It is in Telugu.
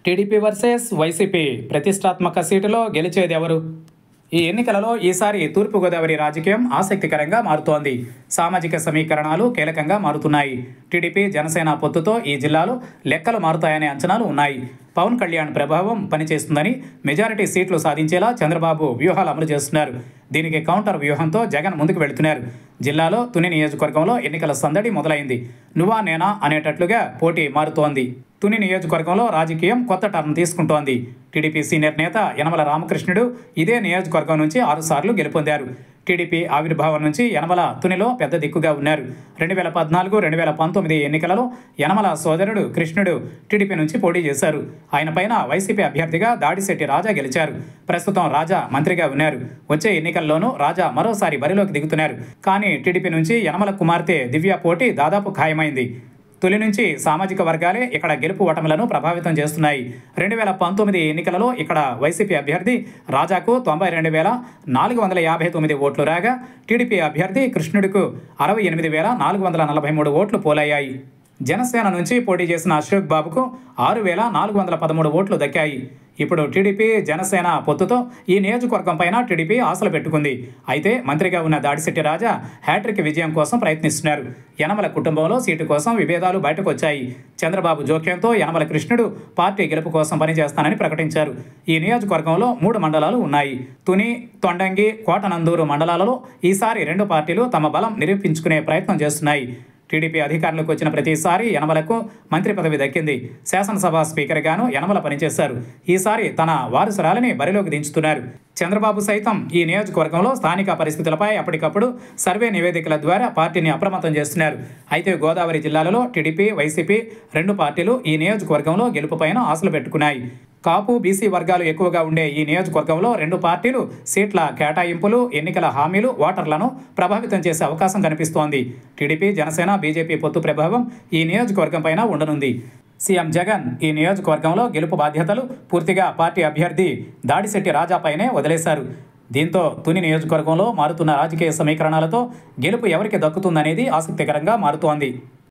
టీడీపీ వర్సెస్ వైసీపీ ప్రతిష్టాత్మక సీటులో గెలిచేది ఎవరు ఈ ఎన్నికలలో ఈసారి తూర్పుగోదావరి రాజకీయం ఆసక్తికరంగా మారుతోంది సామాజిక సమీకరణాలు కీలకంగా మారుతున్నాయి టీడీపీ జనసేన పొత్తుతో ఈ జిల్లాలో లెక్కలు మారుతాయనే అంచనాలు ఉన్నాయి పవన్ కళ్యాణ్ ప్రభావం పనిచేస్తుందని మెజారిటీ సీట్లు సాధించేలా చంద్రబాబు వ్యూహాలు అమలు చేస్తున్నారు దీనికి కౌంటర్ వ్యూహంతో జగన్ ముందుకు వెళుతున్నారు జిల్లాలో తుని నియోజకవర్గంలో ఎన్నికల సందడి మొదలైంది నువ్వా నేనా అనేటట్లుగా పోటీ మారుతోంది తుని నియోజకవర్గంలో రాజకీయం కొత్త టర్న్ తీసుకుంటోంది టీడీపీ సీనియర్ నేత యనమల రామకృష్ణుడు ఇదే నియోజకవర్గం నుంచి ఆరుసార్లు గెలుపొందారు టీడీపీ ఆవిర్భావం నుంచి యనమల తునిలో పెద్ద దిక్కుగా ఉన్నారు రెండు వేల పద్నాలుగు రెండు వేల పంతొమ్మిది ఎన్నికలలో యనమల సోదరుడు కృష్ణుడు టీడీపీ నుంచి పోటీ చేశారు ఆయన పైన వైసీపీ అభ్యర్థిగా దాడిశెట్టి రాజా గెలిచారు ప్రస్తుతం రాజా మంత్రిగా ఉన్నారు వచ్చే ఎన్నికల్లోనూ రాజా మరోసారి బరిలోకి దిగుతున్నారు కానీ టీడీపీ నుంచి యనమల కుమార్తె దివ్య పోటీ దాదాపు ఖాయమైంది తొలి నుంచి సామాజిక వర్గాలే ఇక్కడ గెలుపు ఓటములను ప్రభావితం చేస్తున్నాయి రెండు వేల పంతొమ్మిది ఎన్నికలలో ఇక్కడ వైసీపీ అభ్యర్థి రాజాకు తొంభై రెండు వేల నాలుగు వందల యాభై తొమ్మిది ఓట్లు రాగా టీడీపీ అభ్యర్థి కృష్ణుడికు అరవై ఎనిమిది వేల నాలుగు వందల నలభై మూడు ఓట్లు పోలయ్యాయి జనసేన నుంచి పోటీ చేసిన అశోక్ బాబుకు ఆరు వేల నాలుగు వందల పదమూడు ఓట్లు దక్కాయి ఇప్పుడు టీడీపీ జనసేన పొత్తుతో ఈ నియోజకవర్గం పైన టీడీపీ ఆశలు పెట్టుకుంది అయితే మంత్రిగా ఉన్న దాడిశెట్టి రాజా హ్యాట్రిక్ విజయం కోసం ప్రయత్నిస్తున్నారు యనమల కుటుంబంలో సీటు కోసం విభేదాలు బయటకు వచ్చాయి చంద్రబాబు జోక్యంతో యనమల కృష్ణుడు పార్టీ గెలుపు కోసం పనిచేస్తానని ప్రకటించారు ఈ నియోజకవర్గంలో మూడు మండలాలు ఉన్నాయి తుని తొండంగి కోటనందూరు మండలాలలో ఈసారి రెండు పార్టీలు తమ బలం నిరూపించుకునే ప్రయత్నం చేస్తున్నాయి టీడీపీ అధికారంలోకి వచ్చిన ప్రతిసారి యనమలకు మంత్రి పదవి దక్కింది శాసనసభ స్పీకర్గాను యనమల పనిచేశారు ఈసారి తన వారసురాలని బరిలోకి దించుతున్నారు చంద్రబాబు సైతం ఈ నియోజకవర్గంలో స్థానిక పరిస్థితులపై అప్పటికప్పుడు సర్వే నివేదికల ద్వారా పార్టీని అప్రమత్తం చేస్తున్నారు అయితే గోదావరి జిల్లాలలో టీడీపీ వైసీపీ రెండు పార్టీలు ఈ నియోజకవర్గంలో గెలుపుపైన ఆశలు పెట్టుకున్నాయి కాపు బీసీ వర్గాలు ఎక్కువగా ఉండే ఈ నియోజకవర్గంలో రెండు పార్టీలు సీట్ల కేటాయింపులు ఎన్నికల హామీలు ఓటర్లను ప్రభావితం చేసే అవకాశం కనిపిస్తోంది టీడీపీ జనసేన బీజేపీ పొత్తు ప్రభావం ఈ నియోజకవర్గం పైన ఉండనుంది సీఎం జగన్ ఈ నియోజకవర్గంలో గెలుపు బాధ్యతలు పూర్తిగా పార్టీ అభ్యర్థి దాడిశెట్టి రాజాపైనే వదిలేశారు దీంతో తుని నియోజకవర్గంలో మారుతున్న రాజకీయ సమీకరణాలతో గెలుపు ఎవరికి దక్కుతుందనేది ఆసక్తికరంగా మారుతోంది